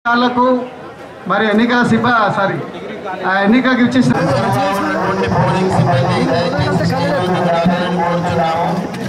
వాళ్ళకు మరి ఎన్నికల సిబ్బ సారీ ఆ ఎన్నికలకు ఇచ్చేసిన ఉండి పోలింగ్ సిబ్బంది దయచేసి స్టేజ్ రావాలని కోరుతున్నాము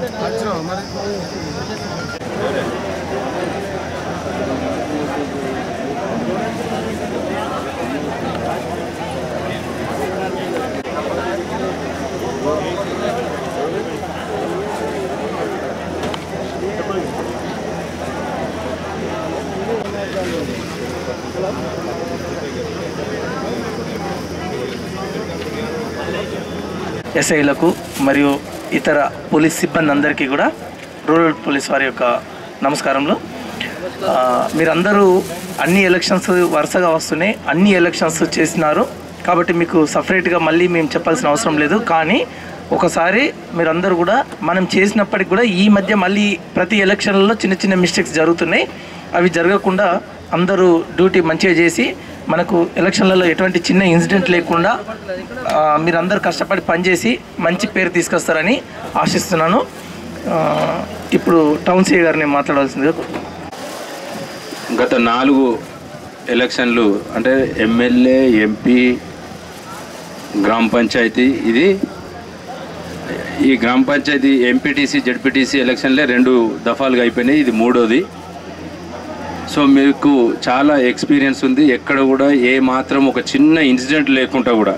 ఎస్ఐలకు మరియు ఇతర పోలీస్ సిబ్బంది అందరికీ కూడా రూరల్ పోలీస్ వారి యొక్క నమస్కారములు ఆ, మీరందరూ అన్ని ఎలక్షన్స్ వరుసగా వస్తున్నాయి అన్ని ఎలక్షన్స్ చేసినారు కాబట్టి మీకు సపరేట్గా మళ్ళీ మేము చెప్పాల్సిన అవసరం లేదు కానీ ఒకసారి మీరందరూ కూడా మనం చేసినప్పటికి కూడా ఈ మధ్య మళ్ళీ ప్రతి ఎలక్షన్లలో చిన్న చిన్న మిస్టేక్స్ జరుగుతున్నాయి అవి జరగకుండా అందరూ డ్యూటీ మంచిగా చేసి మనకు ఎలక్షన్లలో ఎటువంటి చిన్న ఇన్సిడెంట్ లేకుండా ఆ, మీరందరూ కష్టపడి పనిచేసి మంచి పేరు తీసుకొస్తారని ఆశిస్తున్నాను ఆ, ఇప్పుడు టౌన్ సీ గారిని మాట్లాడాల్సిందిగా కోరుతున్నాను. గత నాలుగు ఎలక్షన్లు అంటే ఎమ్మెల్యే ఎంపీ గ్రామ పంచాయతీ ఇది ఈ గ్రామ పంచాయతీ ఎంపీటీసీ జడ్పీటీసీ ఎలక్షన్లే రెండు దఫాలుగా అయిపోయినాయి ఇది మూడోది సో మీకు చాలా ఎక్స్పీరియన్స్ ఉంది ఎక్కడ కూడా ఏ మాత్రం ఒక చిన్న ఇన్సిడెంట్ లేకుండా కూడా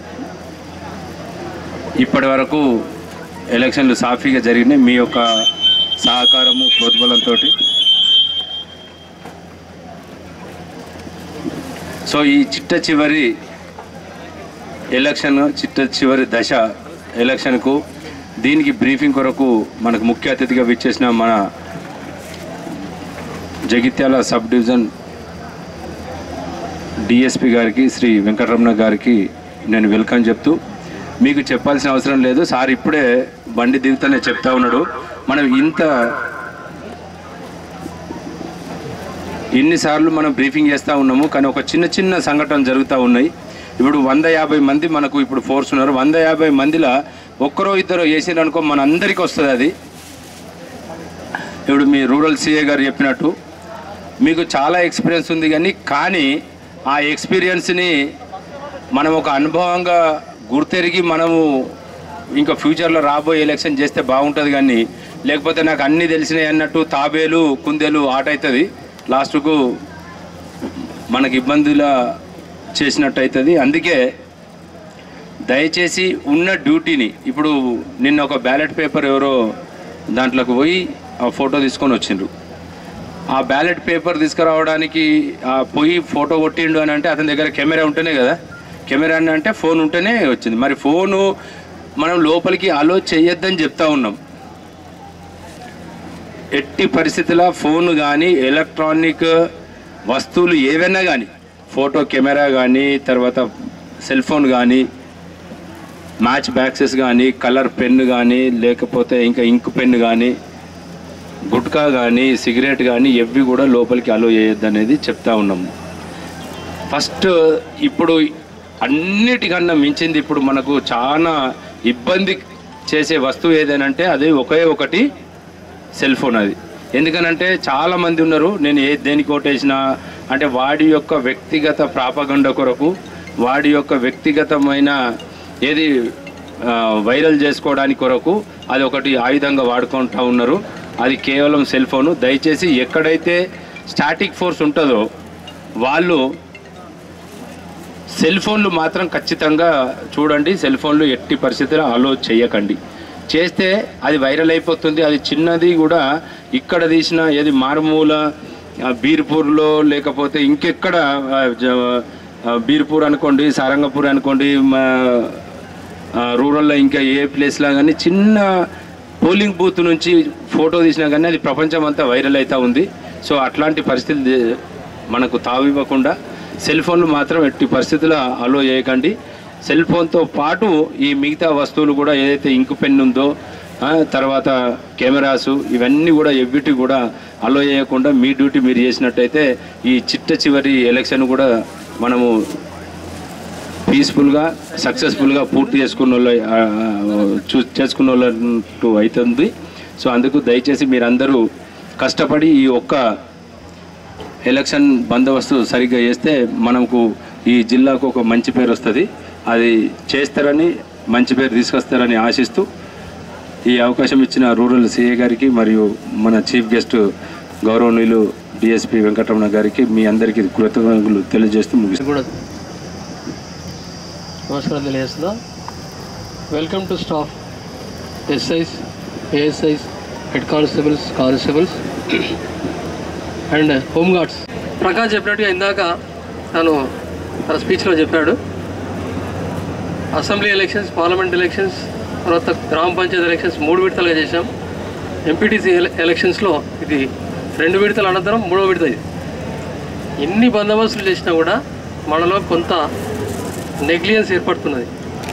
ఇప్పటి వరకు ఎలక్షన్లు సాఫీగా జరిగినాయి మీ యొక్క సహకారము ప్రోద్బలంతో సో ఈ చిట్ట చివరి ఎలక్షన్ చిట్ట చివరి దశ ఎలక్షన్కు దీనికి బ్రీఫింగ్ కొరకు మనకు ముఖ్య అతిథిగా విచ్చేసిన మన జగిత్యాల సబ్ డివిజన్ డిఎస్పి గారికి శ్రీ వెంకటరమణ గారికి నేను వెల్కమ్ చెప్తూ మీకు చెప్పాల్సిన అవసరం లేదు సార్ ఇప్పుడే బండి దిగుతానే చెప్తా ఉన్నాడు మనం ఇంత ఇన్నిసార్లు మనం బ్రీఫింగ్ చేస్తూ ఉన్నాము కానీ ఒక చిన్న చిన్న సంఘటన జరుగుతూ ఉన్నాయి ఇప్పుడు వంద యాభై మంది మనకు ఇప్పుడు ఫోర్స్ ఉన్నారు వంద యాభై మందిలో ఒక్కరో ఇద్దరు వేసిరనుకో మన అందరికీ వస్తుంది అది ఇప్పుడు మీ రూరల్ సిఏ గారు చెప్పినట్టు మీకు చాలా ఎక్స్పీరియన్స్ ఉంది కానీ కానీ ఆ ఎక్స్పీరియన్స్ని మనం ఒక అనుభవంగా గుర్తెరిగి మనము ఇంకా ఫ్యూచర్లో రాబోయే ఎలక్షన్ చేస్తే బాగుంటుంది కానీ లేకపోతే నాకు అన్నీ తెలిసినాయి అన్నట్టు తాబేలు కుందేలు ఆట అవుతుంది లాస్ట్కు మనకి ఇబ్బందుల చేసినట్టు అవుతుంది అందుకే దయచేసి ఉన్న డ్యూటీని ఇప్పుడు నిన్న ఒక బ్యాలెట్ పేపర్ ఎవరో దాంట్లోకి పోయి ఆ ఫోటో తీసుకొని వచ్చిండ్రు ఆ బ్యాలెట్ పేపర్ తీసుకురావడానికి ఆ పోయి ఫోటో కొట్టిండు అని అంటే అతని దగ్గర కెమెరా ఉంటేనే కదా కెమెరా అని అంటే ఫోన్ ఉంటేనే వచ్చింది మరి ఫోను మనం లోపలికి అలో చేయొద్దని చెప్తా ఉన్నాం ఎట్టి పరిస్థితుల ఫోన్ కానీ ఎలక్ట్రానిక్ వస్తువులు ఏవైనా కానీ ఫోటో కెమెరా కానీ తర్వాత సెల్ ఫోన్ కానీ మ్యాచ్ బ్యాక్సెస్ కానీ కలర్ పెన్ కానీ లేకపోతే ఇంకా ఇంక్ పెన్ కానీ గుట్కా కానీ సిగరెట్ కానీ ఎవ్వి కూడా లోపలికి అలో చేయొద్దు అనేది చెప్తా ఉన్నాము ఫస్ట్ ఇప్పుడు అన్నిటికన్నా మించింది ఇప్పుడు మనకు చాలా ఇబ్బంది చేసే వస్తువు ఏదైనంటే అది ఒకే ఒకటి సెల్ ఫోన్ అది ఎందుకనంటే చాలా మంది ఉన్నారు నేను ఏ దేనికి ఓటేసినా అంటే వాడి యొక్క వ్యక్తిగత ప్రాపగండ కొరకు వాడి యొక్క వ్యక్తిగతమైన ఏది ఆ, వైరల్ చేసుకోవడానికి కొరకు అది ఒకటి ఆయుధంగా వాడుకుంటూ ఉన్నారు అది కేవలం సెల్ ఫోను దయచేసి ఎక్కడైతే స్టాటిక్ ఫోర్స్ ఉంటుందో వాళ్ళు సెల్ ఫోన్లు మాత్రం ఖచ్చితంగా చూడండి సెల్ ఫోన్లు ఎట్టి పరిస్థితుల్లో అలో చేయకండి చేస్తే అది వైరల్ అయిపోతుంది అది చిన్నది కూడా ఇక్కడ తీసిన ఏది మారుమూల ఆ, బీర్పూర్లో లేకపోతే ఇంకెక్కడ ఆ, జ- ఆ, బీర్పూర్ అనుకోండి సారంగపూర్ అనుకోండి మా ఆ, రూరల్లో ఇంకా ఏ ప్లేస్లో కానీ చిన్న పోలింగ్ బూత్ నుంచి ఫోటో తీసినా కానీ అది ప్రపంచం అంతా వైరల్ అవుతూ ఉంది సో అట్లాంటి పరిస్థితి దే- మనకు తావివ్వకుండా సెల్ ఫోన్లు మాత్రం ఎట్టి పరిస్థితుల్లో అలో చేయకండి సెల్ ఫోన్తో పాటు ఈ మిగతా వస్తువులు కూడా ఏదైతే ఇంకు పెన్ ఉందో ఆ, తర్వాత కెమెరాసు ఇవన్నీ కూడా ఎవ్విటి కూడా అలో చేయకుండా మీ డ్యూటీ మీరు చేసినట్టయితే ఈ చిట్ట చివరి ఎలక్షన్ కూడా మనము పీస్ఫుల్గా సక్సెస్ఫుల్గా పూర్తి చేసుకున్న వాళ్ళ ఆ, చూ చేసుకున్న వాళ్ళంటూ అవుతుంది సో అందుకు దయచేసి మీరందరూ కష్టపడి ఈ ఒక్క ఎలక్షన్ బందోబస్తు సరిగ్గా చేస్తే మనకు ఈ జిల్లాకు ఒక మంచి పేరు వస్తుంది అది చేస్తారని మంచి పేరు తీసుకొస్తారని ఆశిస్తూ ఈ అవకాశం ఇచ్చిన రూరల్ సిఏ గారికి మరియు మన చీఫ్ గెస్ట్ గౌరవనీయులు డిఎస్పి వెంకటరమణ గారికి మీ అందరికీ కృతజ్ఞతలు తెలియజేస్తూ ముగిస్తాను కూడా నమస్కారం తెలియజేస్తున్నా welcome to staff SIs ASIs head constables constables and home guards Prakash చెప్పినట్టుగా ఇందాక తను తన స్పీచ్లో చెప్పాడు అసెంబ్లీ ఎలక్షన్స్ పార్లమెంట్ ఎలక్షన్స్ తర్వాత గ్రామ పంచాయతీ ఎలక్షన్స్ మూడు విడతలుగా చేశాం ఎంపీటీసీ ఎలక్షన్స్లో ఇది రెండు విడతల అనంతరం మూడో విడత ఇది ఎన్ని బందోబస్తులు చేసినా కూడా మనలో కొంత నెగ్లియన్స్ ఏర్పడుతున్నది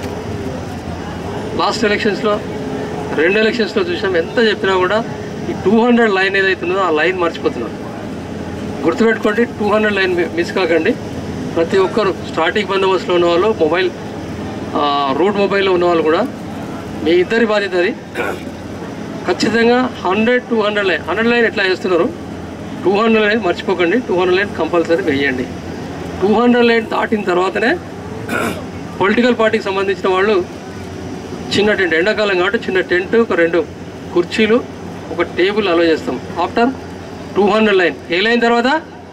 లాస్ట్ ఎలక్షన్స్లో రెండు ఎలక్షన్స్లో చూసాం ఎంత చెప్పినా కూడా ఈ టూ హండ్రెడ్ లైన్ ఏదైతుందో ఆ లైన్ మర్చిపోతున్నారు గుర్తుపెట్టుకోండి టూ హండ్రెడ్ లైన్ మిస్ కాకండి ప్రతి ఒక్కరు స్టార్టింగ్ బందోబస్తులో ఉన్న వాళ్ళు మొబైల్ ఆ, రూట్ మొబైల్లో ఉన్న వాళ్ళు కూడా మీ ఇద్దరి బాధ్యత అది ఖచ్చితంగా hundred two hundred line hundred line ఎట్లా చేస్తున్నారు టూ హండ్రెడ్ లైన్ మర్చిపోకండి టూ హండ్రెడ్ లైన్ కంపల్సరీ వేయండి టూ హండ్రెడ్ లైన్ దాటిన తర్వాతనే పొలిటికల్ పార్టీకి సంబంధించిన వాళ్ళు చిన్న టెంట్ ఎండాకాలం కాబట్టి చిన్న టెంట్ ఒక రెండు కుర్చీలు ఒక టేబుల్ అలో చేస్తాం ఆఫ్టర్ టూ హండ్రెడ్ లైన్ ఏ లైన్ తర్వాత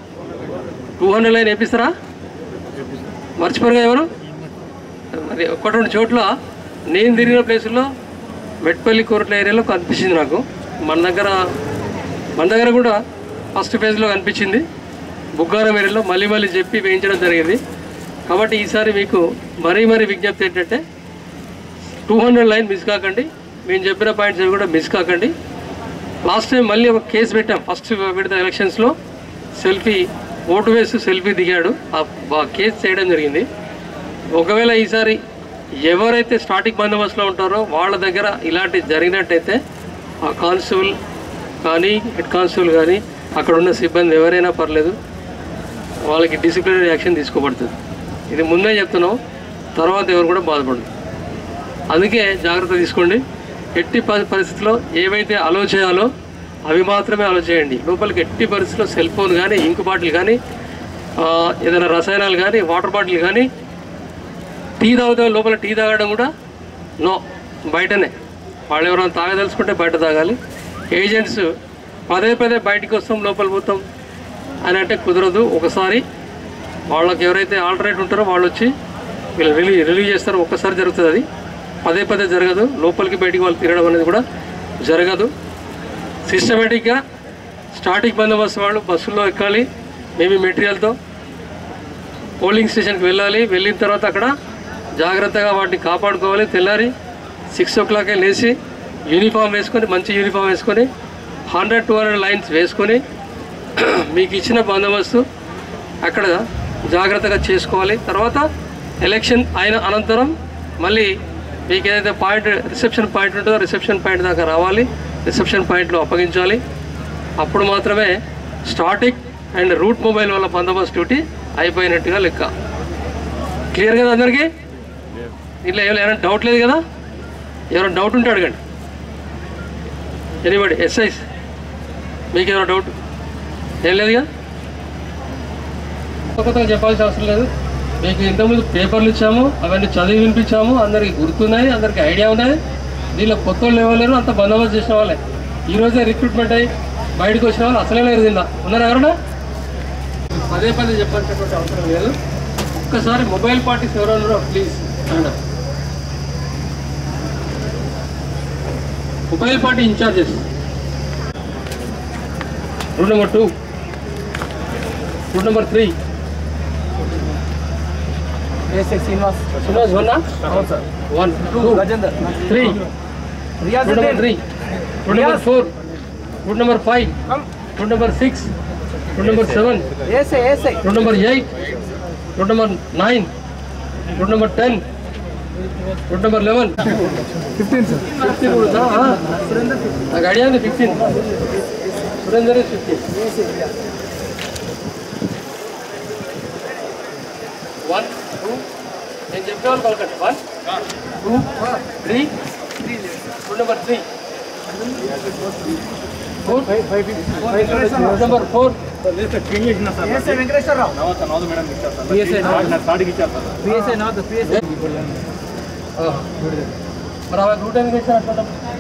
టూ హండ్రెడ్ లైన్ వేపిస్తారా మర్చిపోరుగా ఎవరు మరి ఒకటి రెండు చోట్ల నేను తిరిగిన ప్లేసుల్లో మెట్పల్లి కోరట్ల ఏరియాలో కనిపించింది నాకు మన దగ్గర మన దగ్గర కూడా ఫస్ట్ ఫేజ్లో కనిపించింది బుగ్గారం ఏరియాలో మళ్ళీ మళ్ళీ చెప్పి వేయించడం జరిగింది కాబట్టి ఈసారి మీకు మరీ మరీ విజ్ఞప్తి ఏంటంటే టూ హండ్రెడ్ లైన్ మిస్ కాకండి మేము చెప్పిన పాయింట్స్ అవి కూడా మిస్ కాకండి లాస్ట్ టైం మళ్ళీ ఒక కేసు పెట్టాం ఫస్ట్ విడత ఎలక్షన్స్లో సెల్ఫీ ఓటు వేసి సెల్ఫీ దిగాడు ఆ ఆ కేసు చేయడం జరిగింది ఒకవేళ ఈసారి ఎవరైతే స్టార్టింగ్ బందోబస్తులో ఉంటారో వాళ్ళ దగ్గర ఇలాంటి జరిగినట్టయితే ఆ కానిస్టేబుల్ కానీ హెడ్ కానిస్టేబుల్ కానీ అక్కడ ఉన్న సిబ్బంది ఎవరైనా పర్లేదు వాళ్ళకి డిసిప్లినరీ యాక్షన్ తీసుకోబడుతుంది ఇది ముందే చెప్తున్నాం తర్వాత ఎవరు కూడా బాధపడదు అందుకే జాగ్రత్త తీసుకోండి ఎట్టి ప- పరిస్థితుల్లో ఏవైతే అలో చేయాలో అవి మాత్రమే అలో చేయండి లోపలికి ఎట్టి పరిస్థితుల్లో సెల్ ఫోన్ కానీ ఇంకు బాటిల్ కానీ ఆ, ఏదైనా రసాయనాలు కానీ వాటర్ బాటిల్ కానీ టీ తాగుతాం లోపల టీ తాగడం కూడా నో బయటనే వాళ్ళు ఎవరైనా తాగదలుచుకుంటే బయట తాగాలి ఏజెంట్స్ పదే పదే బయటికి వస్తాం లోపల పోతాం అని అంటే కుదరదు ఒకసారి వాళ్ళకి ఎవరైతే ఆల్టర్నేట్ ఉంటారో వాళ్ళు వచ్చి వీళ్ళు రిలీవ్ రిలీవ్ చేస్తారో ఒక్కసారి జరుగుతుంది అది పదే పదే జరగదు లోపలికి బయటికి వాళ్ళు తిరగడం అనేది కూడా జరగదు సిస్టమేటిక్గా స్టార్టింగ్ బందోబస్తు వాళ్ళు బస్సుల్లో ఎక్కాలి మేబీ మెటీరియల్తో పోలింగ్ స్టేషన్కి వెళ్ళాలి వెళ్ళిన తర్వాత అక్కడ జాగ్రత్తగా వాటిని కాపాడుకోవాలి తెల్లారి సిక్స్ ఓ క్లాకే లేచి యూనిఫామ్ వేసుకొని మంచి యూనిఫామ్ వేసుకొని హండ్రెడ్ టూ హండ్రెడ్ లైన్స్ వేసుకొని మీకు ఇచ్చిన బందోబస్తు అక్కడ జాగ్రత్తగా చేసుకోవాలి తర్వాత ఎలక్షన్ అయిన అనంతరం మళ్ళీ మీకు ఏదైతే పాయింట్ రిసెప్షన్ పాయింట్ ఉంటుందో రిసెప్షన్ పాయింట్ దాకా రావాలి రిసెప్షన్ పాయింట్లో అప్పగించాలి అప్పుడు మాత్రమే స్టార్టింగ్ అండ్ రూట్ మొబైల్ వల్ల బందోబస్తు డ్యూటీ అయిపోయినట్టుగా లెక్క క్లియర్ కదా అందరికీ ఇట్లా ఏమైనా డౌట్ లేదు కదా ఎవరైనా డౌట్ ఉంటే అడగండి ఎనీబడి ఎస్ఐస్ మీకు ఏమైనా డౌట్ ఏం లేదు కదా కొత్త కొత్తగా చెప్పాల్సిన అవసరం లేదు మీకు ఇంతకుముందు పేపర్లు ఇచ్చాము అవన్నీ చదివి వినిపించాము అందరికి గుర్తున్నాయి అందరికి ఐడియా ఉన్నాయి దీనిలో కొత్త వాళ్ళు ఇవ్వలేరు అంత బందోబస్తు చేసిన వాళ్ళే ఈ రోజే రిక్రూట్మెంట్ అయ్యి బయటకు వచ్చిన వాళ్ళు అసలే లేరు కింద ఉన్నారా ఎవరన్నా పదే పదే చెప్పాల్సినటువంటి అవసరం లేదు ఒక్కసారి మొబైల్ పార్టీస్ ఎవరైనా ఉన్నారో please and mobile party incharges rule number two rule number three Srinivas one one two three rule number three rule number four rule number five rule number six rule number seven rule number eight rule number nine rule number ten rule number eleven fifteen sir fifteen కూడా నాకు idea ఉంది fifteen Surender fifteen one two నేను చెప్పే వాళ్ళు పలకండి one two three rule number three four rule number four మరి అలా నూట ఎనిమిది ఇచ్చారు